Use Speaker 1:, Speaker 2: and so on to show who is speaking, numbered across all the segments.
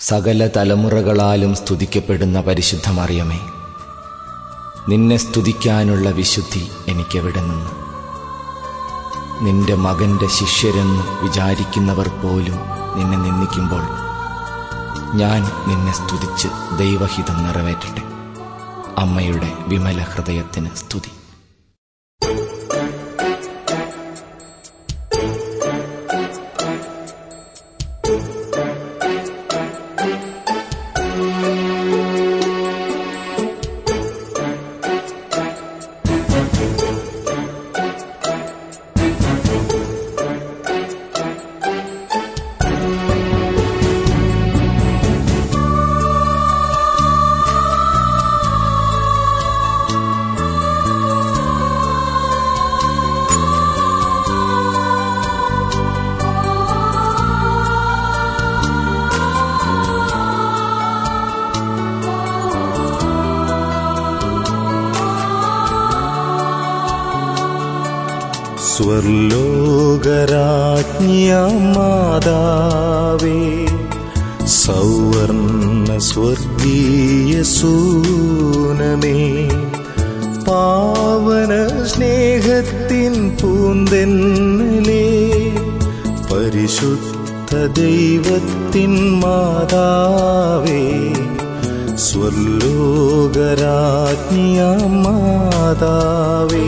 Speaker 1: സകല തലമുറകളാലും സ്തുതിക്കപ്പെടുന്ന പരിശുദ്ധ മറിയമേ നിന്നെ സ്തുതിക്കാനുള്ള വിശുദ്ധി എനിക്കെവിടെ നിന്ന് നിന്റെ മകന്റെ ശിഷ്യരെന്ന് വിചാരിക്കുന്നവർ പോലും നിന്നെ നിന്ദിക്കുമ്പോൾ ഞാൻ നിന്നെ സ്തുതിച്ച് ദൈവഹിതം നിറവേറ്റട്ടെ അമ്മയുടെ വിമല ഹൃദയത്തിന് സ്തുതി
Speaker 2: സ്വർലോകരാജ്ഞമാതാവേ സൗവർണ സ്വർഗീയ സൂനമേ പാവന സ്നേഹത്തിൻ പൂന്തെന്നലേ പരിശുദ്ധ ദൈവത്തിൻ മാതാവേ സ്വർലോകരാജ്ഞമാതാവേ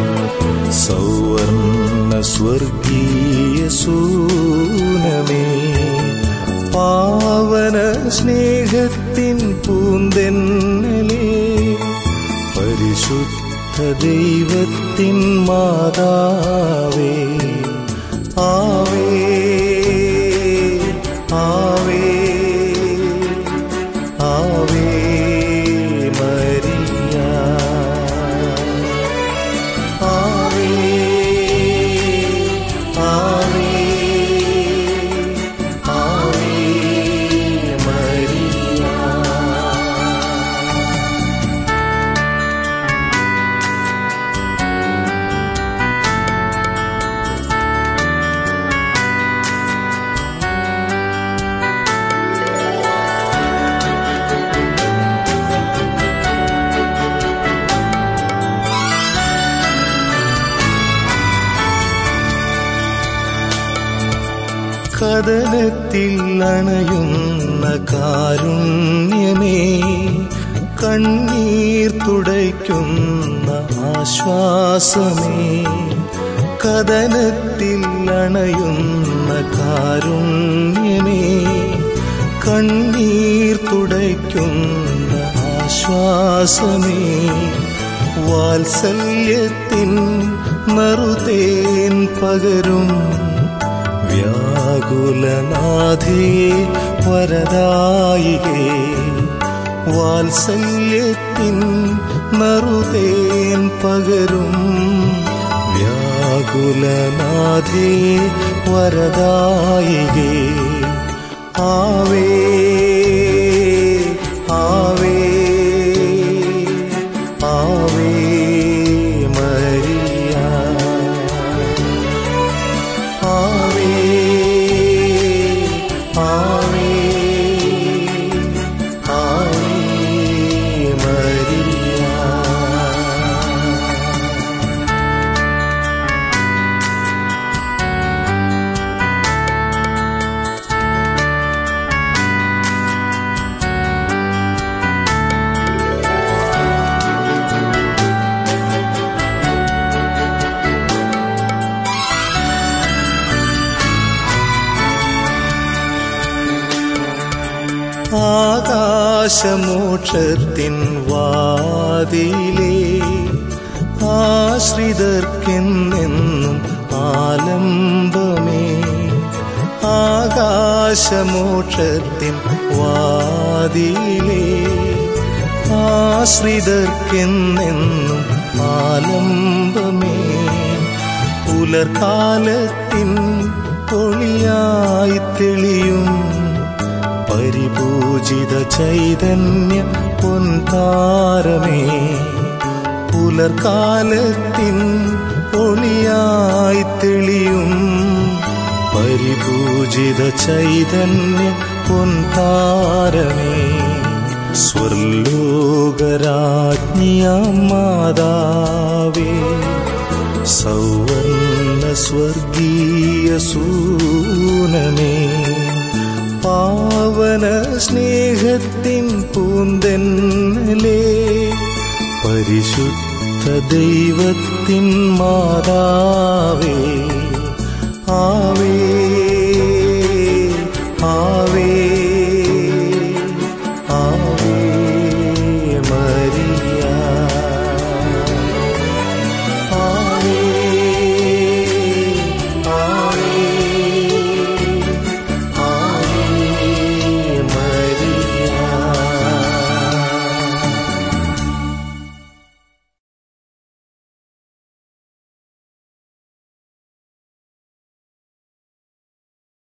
Speaker 2: സൗവർണ സ്വർഗീയ സൂനമേ പാവന സ്നേഹത്തിൻ പൂന്തെന്നലേ പരിശുദ്ധ ദൈവത്തിൻ മാതാവേ ആവേ ആവേ ആവേ മരിയ ആവേ ആവേ ആവേ മരിയ കഥനത്തിൽ അണയുന്ന കാരുണ്യമേ കണ്ണീർ തുടയ്ക്കുന്ന ആശ്വാസമേ കഥനത്തിൽ അണയുന്ന കാരുണ്യമേ കണ്ണീർ തുടയ്ക്കുന്ന ആശ്വാസമേ വാത്സല്യത്തിൻ നറുതേൻ പകരും വ്യാകുലനാഥേ വരദായികേ വാത്സല്യത്തിൻ നറുതേൻ പകരും വ്യാകുലനാഥേ വരദായികേ ആവേ ആവേ ആവേ മരിയ ആവേ ആവേ ആവേ മരിയ ആകാശമോക്ഷത്തിൻ വാതിലേ ആശ്രിതർക്കെന്നെന്നും ആലംബമേ ആകാശമോക്ഷത്തിൻ വാതിലേ ആശ്രിതർക്കെന്നെന്നും ആലംബമേ പുലർക്കാലത്തിൻ ഒളിയായി തെളിയും പരിപൂജിത ചൈതന്യ പൊൻതാരമേ പുലർക്കാലത്തിൻ ഒളിയായി തെളിയും പരിപൂജിത ചൈതന്യ പൊൻതാരമേ താരമേ സ്വർലോകരാജ്ഞിയാം മാതാവേ സൗവർണ സ്വർഗീയ സൂനമേ പാവന സ്നേഹത്തിൻ പൂന്തെന്നലേ പരിശുദ്ധ ദൈവത്തിൻ മാതാവേ ആവേ ആ